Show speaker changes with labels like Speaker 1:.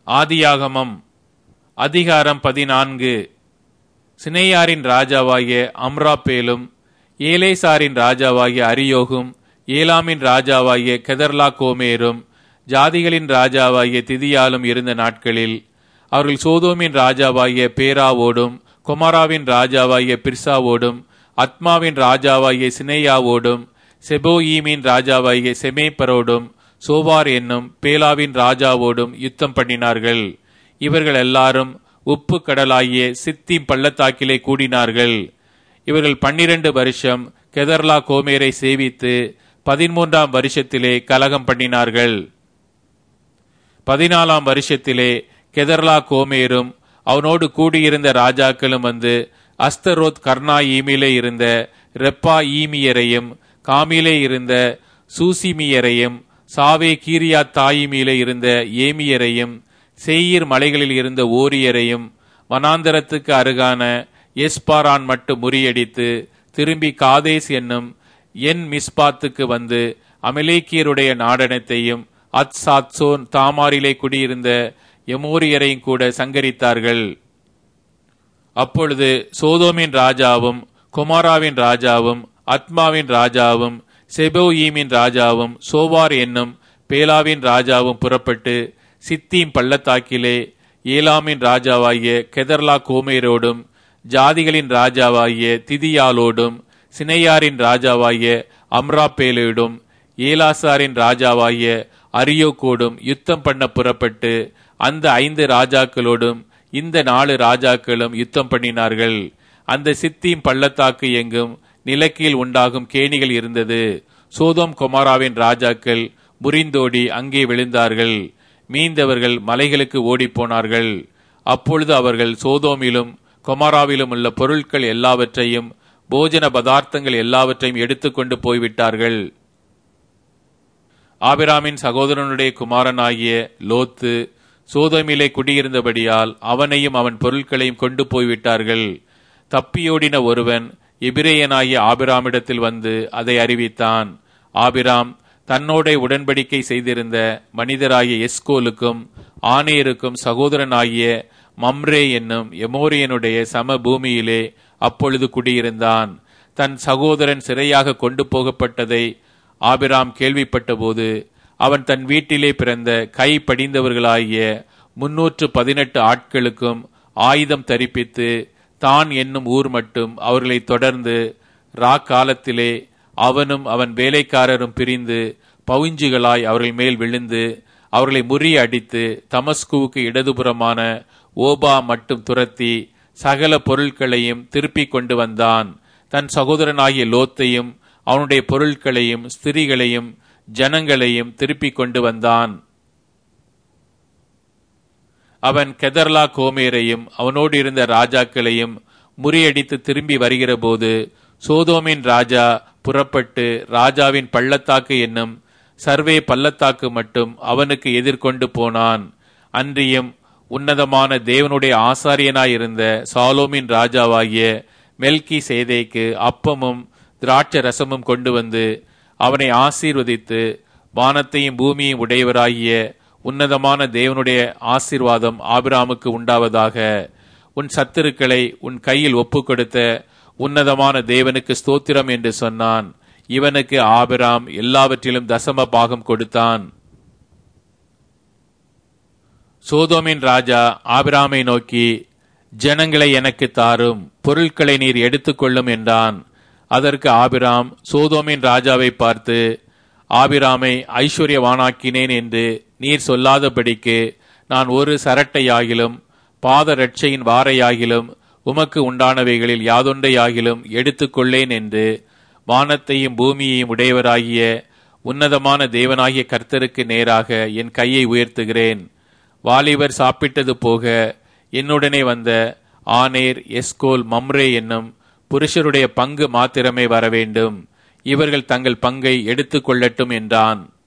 Speaker 1: ஆதியாகமம் அதிகாரம் பதினான்கு சினேயாரின் ராஜாவாகிய அம்ராப்பேலும் ஏலேசாரின் ராஜாவாகிய அரியோகும் ஏலாமின் ராஜாவாகிய கெதர்லா கோமேரும் ஜாதிகளின் ராஜாவாகிய திதியாலும் இருந்த நாட்களில் அவர்கள் சோதோமின் ராஜாவாகிய பேராவோடும் கொமாராவின் ராஜாவாகிய பிர்சாவோடும் அத்மாவின் ராஜாவாகிய சினேயாவோடும் செபோயீமின் ராஜாவாகிய செமேப்பரோடும் சோவார் என்னும் பேலாவின் ராஜாவோடும் யுத்தம் பண்ணினார்கள் இவர்கள் எல்லாரும் உப்பு கடலாகிய சித்திம் பள்ளத்தாக்கிலே கூடினார்கள் இவர்கள் பன்னிரண்டு வருஷம் கெதர்லா கோமேரை சேவித்து பதிமூன்றாம் வருஷத்திலே கலகம் பண்ணினார்கள் பதினாலாம் வருஷத்திலே கெதர்லா கோமேரும் அவனோடு கூடியிருந்த ராஜாக்களும் வந்து அஸ்தரோத் கர்ணாயீமிலே இருந்த ரெப்பா ஈமியரையும் காமிலே இருந்த சூசிமியரையும் சாவே கீரியா தாயிமிலே இருந்த ஏமியரையும் சேயீர் மலைகளில் இருந்த ஓரியரையும் வனாந்தரத்துக்கு அருகான எஸ்பாரான் மட்டும் முறியடித்து திரும்பி காதேஸ் என்னும் என் மிஸ்பாத்துக்கு வந்து அமலேக்கியருடைய நாடனத்தையும் அத் சாத்சோன் தாமாரிலே குடியிருந்த எமோரியரையும் கூட சங்கரித்தார்கள் அப்பொழுது சோதோமின் ராஜாவும் குமாராவின் ராஜாவும் அத்மாவின் ராஜாவும் செபோயீமின் ராஜாவும் சோவார் என்னும் பேலாவின் ராஜாவும் புறப்பட்டு சித்தீம் பள்ளத்தாக்கிலே ஏலாமின் ராஜாவாகிய கெதர்லா கோமேரோடும் ஜாதிகளின் ராஜாவாகிய திதியாலோடும் சினையாரின் ராஜாவாகிய அம்ராப்பேலோடும் ஏலாசாரின் ராஜாவாகிய அரியோக்கோடும் யுத்தம் பண்ண புறப்பட்டு அந்த ஐந்து ராஜாக்களோடும் இந்த நாலு ராஜாக்களும் யுத்தம் பண்ணினார்கள் அந்த சித்தீம் பள்ளத்தாக்கு எங்கும் நிலக்கீழ் உண்டாகும் கேணிகள் இருந்தது சோதோம் கொமாராவின் ராஜாக்கள் முறிந்தோடி அங்கே விழுந்தார்கள் மீந்தவர்கள் மலைகளுக்கு ஓடிப்போனார்கள் அப்பொழுது அவர்கள் சோதோமிலும் கொமாராவிலும் உள்ள பொருட்கள் எல்லாவற்றையும் போஜன பதார்த்தங்கள் எல்லாவற்றையும் எடுத்துக்கொண்டு போய்விட்டார்கள் ஆபிராமின் சகோதரனுடைய குமாரனாகிய லோத்து சோதோமிலே குடியிருந்தபடியால் அவனையும் அவன் பொருட்களையும் கொண்டு போய்விட்டார்கள் தப்பியோடின ஒருவன் எபிரேயனாகிய ஆபிராமிடத்தில் வந்து அதை அறிவித்தான் ஆபிராம் தன்னோட உடன்படிக்கை செய்திருந்த மனிதராகிய எஸ்கோலுக்கும் ஆனேருக்கும் சகோதரனாகிய மம்ரே என்னும் எமோரியனுடைய சம பூமியிலே அப்பொழுது குடியிருந்தான் தன் சகோதரன் சிறையாக கொண்டு போகப்பட்டதை ஆபிராம் கேள்விப்பட்டபோது அவன் தன் வீட்டிலே பிறந்த கை படிந்தவர்களாகிய முன்னூற்று பதினெட்டு ஆட்களுக்கும் ஆயுதம் தரிப்பித்து தான் என்னும் ஊர் மட்டும் அவர்களை தொடர்ந்து ரா காலத்திலே அவனும் அவன் வேலைக்காரரும் பிரிந்து பவுஞ்சுகளாய் அவர்கள் மேல் விழுந்து அவர்களை முறியடித்து தமஸ்குவுக்கு இடதுபுறமான ஓபா மட்டும் துரத்தி சகல பொருட்களையும் திருப்பிக் கொண்டு வந்தான் தன் சகோதரனாகிய லோத்தையும் அவனுடைய பொருட்களையும் ஸ்திரீகளையும் ஜனங்களையும் திருப்பிக் கொண்டு வந்தான் அவன் கெதர்லா கோமேரையும் அவனோடு இருந்த ராஜாக்களையும் முறியடித்து திரும்பி வருகிற போது சோதோமின் ராஜா புறப்பட்டு ராஜாவின் பள்ளத்தாக்கு என்னும் சர்வே பள்ளத்தாக்கு மட்டும் அவனுக்கு எதிர்கொண்டு போனான் அன்றியும் உன்னதமான தேவனுடைய ஆசாரியனாயிருந்த சாலோமின் ராஜாவாகிய மெல்கி சேதைக்கு அப்பமும் திராட்ச ரசமும் கொண்டு வந்து அவனை ஆசீர்வதித்து வானத்தையும் பூமியையும் உடையவராகிய உன்னதமான தேவனுடைய ஆசீர்வாதம் ஆபிராமுக்கு உண்டாவதாக உன் சத்துருக்களை உன் கையில் ஒப்புக் கொடுத்த உன்னதமான தேவனுக்கு ஸ்தோத்திரம் என்று சொன்னான் இவனுக்கு ஆபிராம் எல்லாவற்றிலும் தசம பாகம் கொடுத்தான் சோதோமின் ராஜா ஆபிராமை நோக்கி ஜனங்களை எனக்கு தாரும் பொருட்களை நீர் எடுத்துக்கொள்ளும் என்றான் அதற்கு ஆபிராம் சோதோமின் ராஜாவை பார்த்து ஆபிராமை ஐஸ்வர்யவானாக்கினேன் என்று நீர் சொல்லாதபடிக்கு நான் ஒரு சரட்டையாகிலும் பாத ரட்சையின் வாரையாகிலும் உமக்கு உண்டானவைகளில் யாதொன்றையாகிலும் எடுத்துக்கொள்ளேன் என்று வானத்தையும் பூமியையும் உடையவராகிய உன்னதமான தேவனாகிய கர்த்தருக்கு நேராக என் கையை உயர்த்துகிறேன் வாலிபர் சாப்பிட்டது போக என்னுடனே வந்த ஆனேர் எஸ்கோல் மம்ரே என்னும் புருஷருடைய பங்கு மாத்திரமே வர வேண்டும் இவர்கள் தங்கள் பங்கை எடுத்துக் கொள்ளட்டும் என்றான்